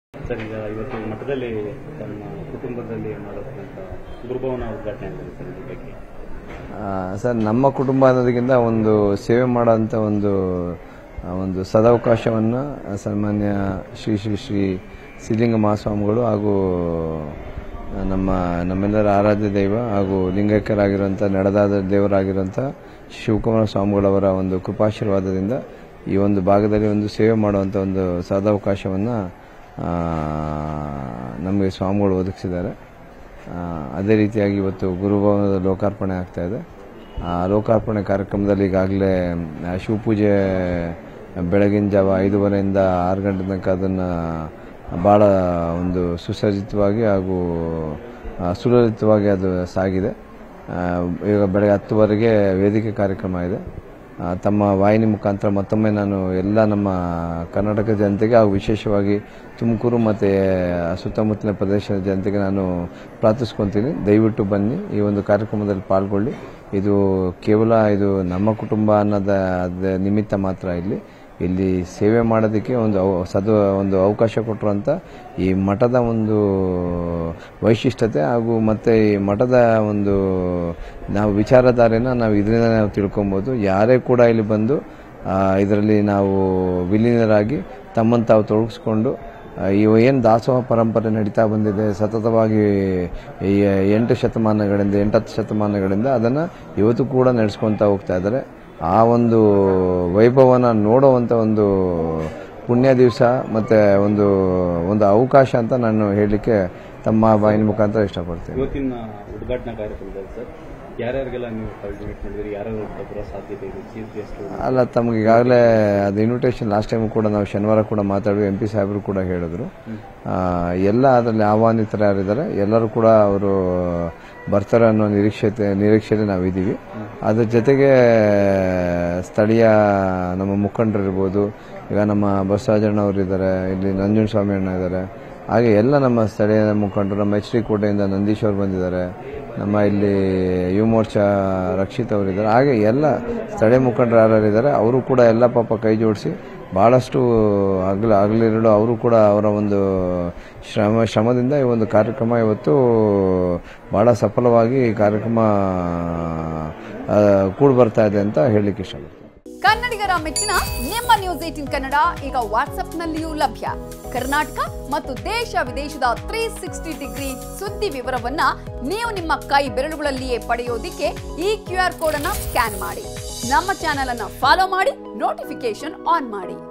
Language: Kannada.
ಸರ್ ಈಗ ಇವತ್ತು ಮಠದಲ್ಲಿ ತಮ್ಮ ಕುಟುಂಬದಲ್ಲಿ ಮಾಡಿರ್ತಕ್ಕಂಥ ಗುರುಭವನ ಉದ್ಘಾಟನೆ ಆಗಿದೆ ಸರ್ ಇದ್ರ ಬಗ್ಗೆ ಆ, ಸರ್ ನಮ್ಮ ಕುಟುಂಬ ಅನ್ನೋದಕ್ಕಿಂತ ಒಂದು ಸೇವೆ ಮಾಡೋಂಥ ಒಂದು ಆ, ಒಂದು ಸದಾವಕಾಶವನ್ನು ಸನ್ಮಾನ್ಯ ಶ್ರೀ ಶ್ರೀ ಶ್ರೀ ಸಿದ್ಧಲಿಂಗ ಮಹಾಸ್ವಾಮಿಗಳು ಹಾಗೂ ನಮ್ಮ ನಮ್ಮೆಲ್ಲರ ಆರಾಧ್ಯ ದೈವ ಹಾಗೂ ಲಿಂಗೈಕ್ಯರಾಗಿರುವಂಥ ನಡೆದಾದ ದೇವರಾಗಿರುವಂಥ ಶಿವಕುಮಾರ ಸ್ವಾಮಿಗಳವರ ಒಂದು ಕೃಪಾಶೀರ್ವಾದದಿಂದ ಈ ಒಂದು ಭಾಗದಲ್ಲಿ ಒಂದು ಸೇವೆ ಮಾಡುವಂಥ ಒಂದು ಸದಾವಕಾಶವನ್ನು ನಮಗೆ ಸ್ವಾಮಿಗಳು ಒದಗಿಸಿದ್ದಾರೆ ಆ, ಅದೇ ರೀತಿಯಾಗಿ ಇವತ್ತು ಗುರುಭವನದ ಲೋಕಾರ್ಪಣೆ ಆಗ್ತಾ ಇದೆ ಆ ಲೋಕಾರ್ಪಣೆ ಕಾರ್ಯಕ್ರಮದಲ್ಲಿ ಈಗಾಗಲೇ ಆ, ಶಿವಪೂಜೆ ಬೆಳಗಿನ ಜಾವ ಐದೂವರೆಯಿಂದ ಆರು ಗಂಟೆ ತನಕ ಅದನ್ನು ಭಾಳ ಒಂದು ಸುಸಜ್ಜಿತವಾಗಿ ಹಾಗೂ ಆ, ಸುಲಲಿತವಾಗಿ ಅದು ಸಾಗಿದೆ ಆ, ಈಗ ಬೆಳಗ್ಗೆ ಹತ್ತುವರೆಗೆ ವೇದಿಕೆ ಕಾರ್ಯಕ್ರಮ ಇದೆ ಆ, ತಮ್ಮ ವಾಹಿನಿ ಮುಖಾಂತರ ಮತ್ತೊಮ್ಮೆ ನಾನು ಎಲ್ಲ ನಮ್ಮ ಕರ್ನಾಟಕ ಜನತೆಗೆ ಹಾಗೂ ವಿಶೇಷವಾಗಿ ತುಮಕೂರು ಮತ್ತು ಸುತ್ತಮುತ್ತಲಿನ ಪ್ರದೇಶದ ಜನತೆಗೆ ನಾನು ಪ್ರಾರ್ಥಿಸ್ಕೊತೀನಿ ದಯವಿಟ್ಟು ಬನ್ನಿ ಈ ಒಂದು ಕಾರ್ಯಕ್ರಮದಲ್ಲಿ ಪಾಲ್ಗೊಳ್ಳಿ ಇದು ಕೇವಲ ಇದು ನಮ್ಮ ಕುಟುಂಬ ಅನ್ನೋದ ಅದ ನಿಮಿತ್ತ ಮಾತ್ರ ಇಲ್ಲಿ ಇಲ್ಲಿ ಸೇವೆ ಮಾಡೋದಕ್ಕೆ ಒಂದು ಅವ- ಸದು ಒಂದು ಅವಕಾಶ ಕೊಟ್ಟಿರುವಂಥ ಈ ಮಠದ ಒಂದು ವೈಶಿಷ್ಟ್ಯತೆ ಹಾಗೂ ಮತ್ತು ಈ ಮಠದ ಒಂದು ನಾವು ವಿಚಾರಧಾರೆನ ನಾವು ಇದರಿಂದ ನಾವು ತಿಳ್ಕೊಬೋದು ಯಾರೇ ಕೂಡ ಇಲ್ಲಿ ಬಂದು ಇದರಲ್ಲಿ ನಾವು ವಿಲೀನರಾಗಿ ತಮ್ಮನ್ನು ತಾವು ತೊಡಗಿಸ್ಕೊಂಡು ಆ, ಇವು ಏನು ದಾಸೋಹ ಪರಂಪರೆ ನಡೀತಾ ಬಂದಿದೆ ಸತತವಾಗಿ ಈ ಎಂಟು ಶತಮಾನಗಳಿಂದ ಎಂಟತ್ತು ಶತಮಾನಗಳಿಂದ ಅದನ್ನು ಇವತ್ತು ಕೂಡ ನಡೆಸ್ಕೊತಾ ಹೋಗ್ತಾ ಇದ್ದಾರೆ ಆ ಒಂದು ವೈಭವನ ನೋಡುವಂಥ ಒಂದು ಪುಣ್ಯ ದಿವಸ ಮತ್ತು ಒಂದು ಒಂದು ಅವಕಾಶ ಅಂತ ನಾನು ಹೇಳಲಿಕ್ಕೆ ತಮ್ಮ ಬಾಯಿನ ಮುಖಾಂತರ ಇಷ್ಟಪಡ್ತೀನಿ ಇವತ್ತಿನ ಉದ್ಘಾಟನಾ ಕಾರ್ಯಕ್ರಮದಲ್ಲಿ ಸರ್ ಯಾರ್ಯಾರಿಗೆಲ್ಲ ನೀವು ಕೋಆರ್ಡಿನೇಟ್ ಮಾಡಿದ್ರಿ ಯಾರ್ಯಾರು ಬರೋ ಸಾಧ್ಯತೆ ಇದೆ ಚೀಫ್ ಗೆಸ್ಟ್ ಅಲ್ಲ ತಮಗೆ ಈಗಾಗಲೇ ಅದು ಇನ್ವಿಟೇಷನ್ ಲಾಸ್ಟ್ ಟೈಮ್ ಕೂಡ ನಾವು ಶನಿವಾರ ಕೂಡ ಮಾತಾಡಿ ಎಂ ಪಿ ಸಾಹೇಬರು ಕೂಡ ಹೇಳಿದ್ರು ಆ, ಎಲ್ಲ ಅದರಲ್ಲಿ ಆಹ್ವಾನಿತರು ಯಾರಿದ್ದಾರೆ ಎಲ್ಲರೂ ಕೂಡ ಅವರು ಬರ್ತಾರೆ ಅನ್ನೋ ನಿರೀಕ್ಷತೆ ನಿರೀಕ್ಷೆಯಲ್ಲಿ ನಾವಿದ್ದೀವಿ ಅದ್ರ ಜೊತೆಗೆ ಸ್ಥಳೀಯ ನಮ್ಮ ಮುಖಂಡರಿರ್ಬೋದು ಈಗ ನಮ್ಮ ಬಸವರಾಜಣ್ಣ ಅವರು ಇದ್ದಾರೆ ಇಲ್ಲಿ ನಂಜುಂಡ ಸ್ವಾಮಿ ಅಣ್ಣ ಇದ್ದಾರೆ ಹಾಗೆ ಎಲ್ಲ ನಮ್ಮ ಸ್ಥಳೀಯ ಮುಖಂಡರು ನಮ್ಮ ಎಚ್ ಡಿ ಕೋಟೆಯಿಂದ ನಂದೀಶ್ ಅವರು ಬಂದಿದ್ದಾರೆ ನಮ್ಮ ಇಲ್ಲಿ ಯುವ ಮೋರ್ಚಾ ರಕ್ಷಿತ್ ಅವರಿದ್ದಾರೆ ಹಾಗೆ ಎಲ್ಲ ಸ್ಥಳೀಯ ಮುಖಂಡರು ಯಾರ್ಯಾರಿದ್ದಾರೆ ಅವರು ಕೂಡ ಎಲ್ಲ ಪಾಪ ಕೈ ಜೋಡಿಸಿ ಭಾಳಷ್ಟು ಹಗಲು ಹಗಲಿರುಳು ಅವರು ಕೂಡ ಅವರ ಒಂದು ಶ್ರಮ ಶ್ರಮದಿಂದ ಈ ಒಂದು ಕಾರ್ಯಕ್ರಮ ಇವತ್ತು ಭಾಳ ಸಫಲವಾಗಿ ಈ ಕಾರ್ಯಕ್ರಮ ಕೂಡಿ ಬರ್ತಾ ಇದೆ ಅಂತ ಹೇಳಲಿಕ್ಕೆ ಇಷ್ಟಪಡ್ತೀನಿ ಕನ್ನಡಿಗರ ಮೆಚ್ಚಿನ ನಿಮ್ಮ ನ್ಯೂಸ್ ಏಟಿನ್ ಕನ್ನಡ ಈಗ ವಾಟ್ಸ್ಆಪ್ನಲ್ಲಿಯೂ ಲಭ್ಯ ಕರ್ನಾಟಕ ಮತ್ತು ದೇಶ ವಿದೇಶದ ತ್ರೀ ಸಿಕ್ಸ್ಟಿ ಡಿಗ್ರಿ ಸುದ್ದಿ ವಿವರವನ್ನ ನೀವು ನಿಮ್ಮ ಕೈ ಬೆರಳುಗಳಲ್ಲಿಯೇ ಪಡೆಯೋದಿಕ್ಕೆ ಈ ಕ್ಯೂ ಆರ್ ಕೋಡ್ ಅನ್ನ ಸ್ಕ್ಯಾನ್ ಮಾಡಿ ನಮ್ಮ ಚಾನೆಲ್ ಅನ್ನ ಫಾಲೋ ಮಾಡಿ ನೋಟಿಫಿಕೇಶನ್ ಆನ್ ಮಾಡಿ